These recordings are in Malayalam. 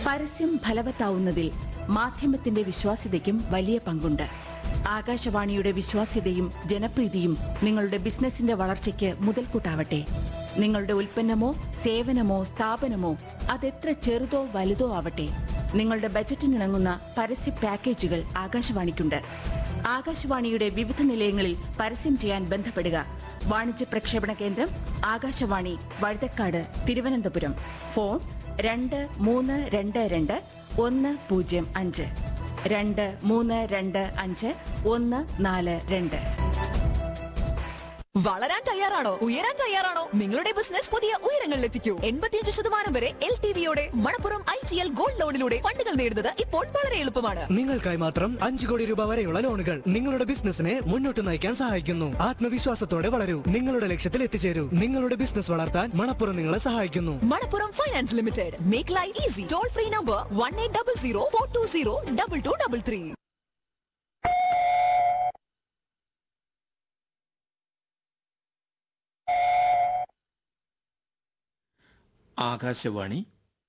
പരസ്യം ഫലവത്താവുന്നതിൽ മാധ്യമത്തിന്റെ വിശ്വാസ്യതയ്ക്കും വലിയ പങ്കുണ്ട് ആകാശവാണിയുടെ വിശ്വാസ്യതയും ജനപ്രീതിയും നിങ്ങളുടെ ബിസിനസിന്റെ വളർച്ചയ്ക്ക് മുതൽക്കൂട്ടാവട്ടെ നിങ്ങളുടെ ഉൽപ്പന്നമോ സേവനമോ സ്ഥാപനമോ അതെത്ര ചെറുതോ വലുതോ ആവട്ടെ നിങ്ങളുടെ ബജറ്റിനിണങ്ങുന്ന പരസ്യ പാക്കേജുകൾ ആകാശവാണിക്കുണ്ട് ആകാശവാണിയുടെ വിവിധ നിലയങ്ങളിൽ പരസ്യം ചെയ്യാൻ ബന്ധപ്പെടുക വാണിജ്യ പ്രക്ഷേപണ കേന്ദ്രം ആകാശവാണി വഴുതക്കാട് തിരുവനന്തപുരം ഫോൺ രണ്ട് മൂന്ന് രണ്ട് രണ്ട് ഒന്ന് പൂജ്യം അഞ്ച് രണ്ട് മൂന്ന് രണ്ട് അഞ്ച് ഒന്ന് നാല് രണ്ട് വളരാൻ തയ്യാറാണോ ഉയരാൻ തയ്യാറാണോ നിങ്ങളുടെ ബിസിനസ് പുതിയ ഉയരങ്ങളിൽ എത്തിക്കൂ എൺപത്തിയഞ്ച് ശതമാനം വരെ എൽ ടി വിയോടെ Manappuram I G L gold ലോണിലൂടെ ഫണ്ടുകൾ നേടുന്നത് ഇപ്പോൾ വളരെ എളുപ്പമാണ് നിങ്ങൾക്കായി മാത്രം അഞ്ചു കോടി രൂപ വരെയുള്ള ലോണുകൾ നിങ്ങളുടെ ബിസിനസിനെ മുന്നോട്ട് നയിക്കാൻ സഹായിക്കുന്നു ആത്മവിശ്വാസത്തോടെ വളരൂ നിങ്ങളുടെ ലക്ഷ്യത്തിൽ എത്തിച്ചേരൂ നിങ്ങളുടെ ബിസിനസ് വളർത്താൻ മണപ്പുറം നിങ്ങളെ സഹായിക്കുന്നു Manappuram finance limited make life easy toll free number one eight double zero four two zero double two double three Akashvani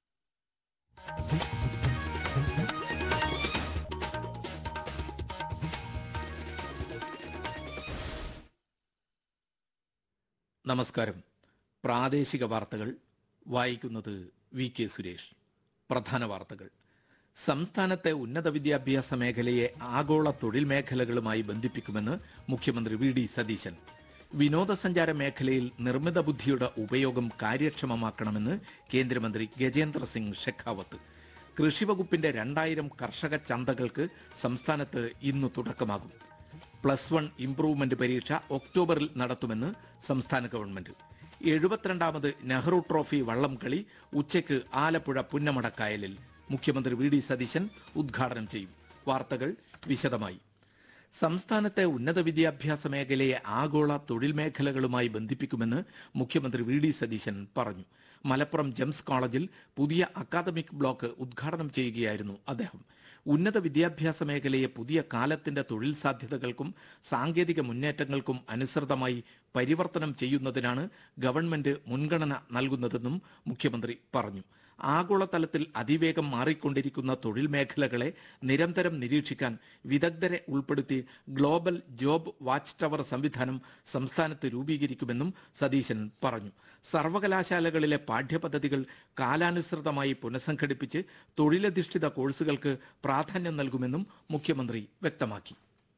നമസ്കാരം പ്രാദേശിക വാർത്തകൾ വായിക്കുന്നത് വി കെ സുരേഷ് പ്രധാന വാർത്തകൾ സംസ്ഥാനത്തെ ഉന്നത വിദ്യാഭ്യാസ മേഖലയെ ആഗോള തൊഴിൽ മേഖലകളുമായി ബന്ധിപ്പിക്കുമെന്ന് മുഖ്യമന്ത്രി വി ഡി സതീശൻ വിനോദസഞ്ചാര മേഖലയിൽ നിർമ്മിത ബുദ്ധിയുടെ ഉപയോഗം കാര്യക്ഷമമാക്കണമെന്ന് കേന്ദ്രമന്ത്രി ഗജേന്ദ്ര സിംഗ് ഷെഖാവത്ത് കൃഷിവകുപ്പിന്റെ രണ്ടായിരം കർഷക ചന്തകൾക്ക് സംസ്ഥാനത്ത് ഇന്ന് തുടക്കമാകും പ്ലസ് വൺ ഇംപ്രൂവ്മെന്റ് പരീക്ഷ ഒക്ടോബറിൽ നടത്തുമെന്ന് സംസ്ഥാന ഗവൺമെന്റ് എഴുപത്തിരണ്ടാമത് നെഹ്റു ട്രോഫി വള്ളംകളി ഉച്ചയ്ക്ക് ആലപ്പുഴ പുന്നമടക്കായലിൽ മുഖ്യമന്ത്രി വി ഡി സതീശൻ ഉദ്ഘാടനം ചെയ്യും വാർത്തകൾ വിശദമായി സംസ്ഥാനത്തെ ഉന്നത വിദ്യാഭ്യാസ മേഖലയെ ആഗോള തൊഴിൽ മേഖലകളുമായി ബന്ധിപ്പിക്കുമെന്ന് മുഖ്യമന്ത്രി വി ഡി സതീശൻ പറഞ്ഞു മലപ്പുറം ജെംസ് കോളേജിൽ പുതിയ അക്കാദമിക് ബ്ലോക്ക് ഉദ്ഘാടനം ചെയ്യുകയായിരുന്നു അദ്ദേഹം ഉന്നത വിദ്യാഭ്യാസ മേഖലയെ പുതിയ കാലത്തിന്റെ തൊഴിൽ സാധ്യതകൾക്കും സാങ്കേതിക മുന്നേറ്റങ്ങൾക്കും അനുസൃതമായി പരിവർത്തനം ചെയ്യുന്നതിനാണ് ഗവൺമെന്റ് മുൻഗണന നൽകുന്നതെന്നും മുഖ്യമന്ത്രി പറഞ്ഞു ആഗോളതലത്തിൽ അതിവേഗം മാറിക്കൊണ്ടിരിക്കുന്ന തൊഴിൽ മേഖലകളെ നിരന്തരം നിരീക്ഷിക്കാൻ വിദഗ്ധരെ ഉൾപ്പെടുത്തി ഗ്ലോബൽ ജോബ് വാച്ച് ടവർ സംവിധാനം സംസ്ഥാനത്ത് രൂപീകരിക്കുമെന്നും സതീശൻ പറഞ്ഞു സർവകലാശാലകളിലെ പാഠ്യപദ്ധതികൾ കാലാനുസൃതമായി പുനഃസംഘടിപ്പിച്ച് തൊഴിലധിഷ്ഠിത കോഴ്സുകൾക്ക് പ്രാധാന്യം നൽകുമെന്നും മുഖ്യമന്ത്രി വ്യക്തമാക്കി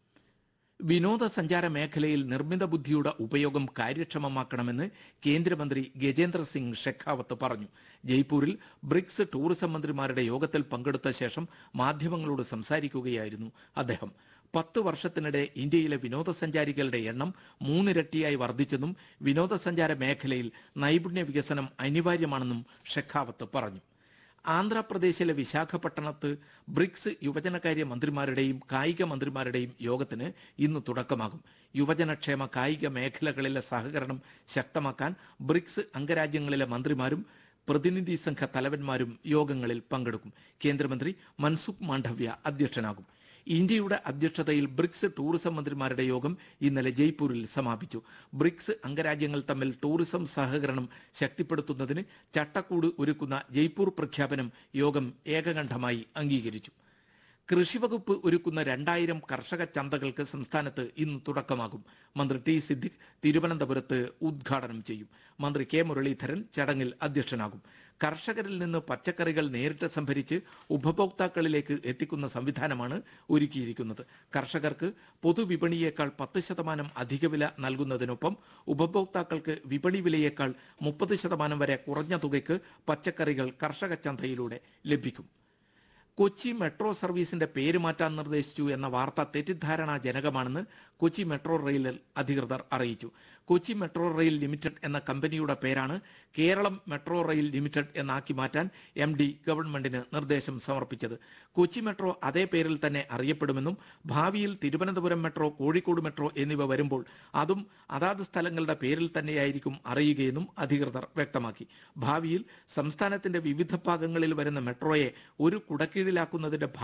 വിനോദസഞ്ചാര മേഖലയിൽ നിർമ്മിത ബുദ്ധിയുടെ ഉപയോഗം കാര്യക്ഷമമാക്കണമെന്ന് കേന്ദ്രമന്ത്രി ഗജേന്ദ്ര സിംഗ് ഷെഖാവത്ത് പറഞ്ഞു ജയ്പൂരിൽ ബ്രിക്സ് ടൂറിസം മന്ത്രിമാരുടെ യോഗത്തിൽ പങ്കെടുത്ത ശേഷം മാധ്യമങ്ങളോട് സംസാരിക്കുകയായിരുന്നു അദ്ദേഹം പത്ത് വർഷത്തിനിടെ ഇന്ത്യയിലെ വിനോദസഞ്ചാരികളുടെ എണ്ണം മൂന്നിരട്ടിയായി വർദ്ധിച്ചെന്നും വിനോദസഞ്ചാര മേഖലയിൽ നൈപുണ്യ വികസനം അനിവാര്യമാണെന്നും ഷെഖാവത്ത് പറഞ്ഞു ആന്ധ്രാപ്രദേശിലെ വിശാഖപട്ടണത്ത് ബ്രിക്സ് യുവജനകാര്യ മന്ത്രിമാരുടെയും കായിക മന്ത്രിമാരുടെയും യോഗത്തിന് ഇന്ന് തുടക്കമാകും യുവജനക്ഷേമ കായിക മേഖലകളിലെ സഹകരണം ശക്തമാക്കാൻ ബ്രിക്സ് അംഗരാജ്യങ്ങളിലെ മന്ത്രിമാരും പ്രതിനിധി സംഘ തലവന്മാരും യോഗങ്ങളിൽ പങ്കെടുക്കും കേന്ദ്രമന്ത്രി മൻസുഖ് മാണ്ഡവ്യ അധ്യക്ഷനാകും ഇന്ത്യയുടെ അധ്യക്ഷതയിൽ ബ്രിക്സ് ടൂറിസം മന്ത്രിമാരുടെ യോഗം ഇന്നലെ ജയ്പൂരിൽ സമാപിച്ചു ബ്രിക്സ് അംഗരാജ്യങ്ങൾ തമ്മിൽ ടൂറിസം സഹകരണം ശക്തിപ്പെടുത്തുന്നതിന് ചട്ടക്കൂട് ഒരുക്കുന്ന ജയ്പൂർ പ്രഖ്യാപനം യോഗം ഏകകണ്ഠമായി അംഗീകരിച്ചു കൃഷിവകുപ്പ് ഒരുക്കുന്ന രണ്ടായിരം കർഷക ചന്തകൾക്ക് സംസ്ഥാനത്ത് ഇന്ന് തുടക്കമാകും മന്ത്രി ടി സിദ്ദിഖ് തിരുവനന്തപുരത്ത് ഉദ്ഘാടനം ചെയ്യും മന്ത്രി കെ മുരളീധരൻ ചടങ്ങിൽ അധ്യക്ഷനാകും കർഷകരിൽ നിന്ന് പച്ചക്കറികൾ നേരിട്ട് സംഭരിച്ച് ഉപഭോക്താക്കളിലേക്ക് എത്തിക്കുന്ന സംവിധാനമാണ് ഒരുക്കിയിരിക്കുന്നത് കർഷകർക്ക് പൊതുവിപണിയേക്കാൾ പത്ത് ശതമാനം അധിക വില നൽകുന്നതിനൊപ്പം ഉപഭോക്താക്കൾക്ക് വിപണി വിലയേക്കാൾ മുപ്പത് ശതമാനം വരെ കുറഞ്ഞ തുകയ്ക്ക് പച്ചക്കറികൾ കർഷക ചന്തയിലൂടെ ലഭിക്കും കൊച്ചി മെട്രോ സർവീസിന്റെ പേര് മാറ്റാൻ നിർദ്ദേശിച്ചു എന്ന വാർത്ത തെറ്റിദ്ധാരണാജനകമാണെന്ന് കൊച്ചി മെട്രോ റെയിൽ അധികൃതർ അറിയിച്ചു കൊച്ചി മെട്രോ റെയിൽ ലിമിറ്റഡ് എന്ന കമ്പനിയുടെ പേരാണ് കേരളം മെട്രോ റെയിൽ ലിമിറ്റഡ് എന്നാക്കി മാറ്റാൻ എം ഡി ഗവൺമെന്റിന് നിർദ്ദേശം സമർപ്പിച്ചത് കൊച്ചി മെട്രോ അതേ പേരിൽ തന്നെ അറിയപ്പെടുമെന്നും ഭാവിയിൽ തിരുവനന്തപുരം മെട്രോ കോഴിക്കോട് മെട്രോ എന്നിവ വരുമ്പോൾ അതും അതാത് സ്ഥലങ്ങളുടെ പേരിൽ തന്നെയായിരിക്കും അറിയുകയെന്നും അധികൃതർ വ്യക്തമാക്കി ഭാവിയിൽ സംസ്ഥാനത്തിന്റെ വിവിധ ഭാഗങ്ങളിൽ വരുന്ന മെട്രോയെ ഒരു കുടക്കീഴിലാക്കുന്നതിന്റെ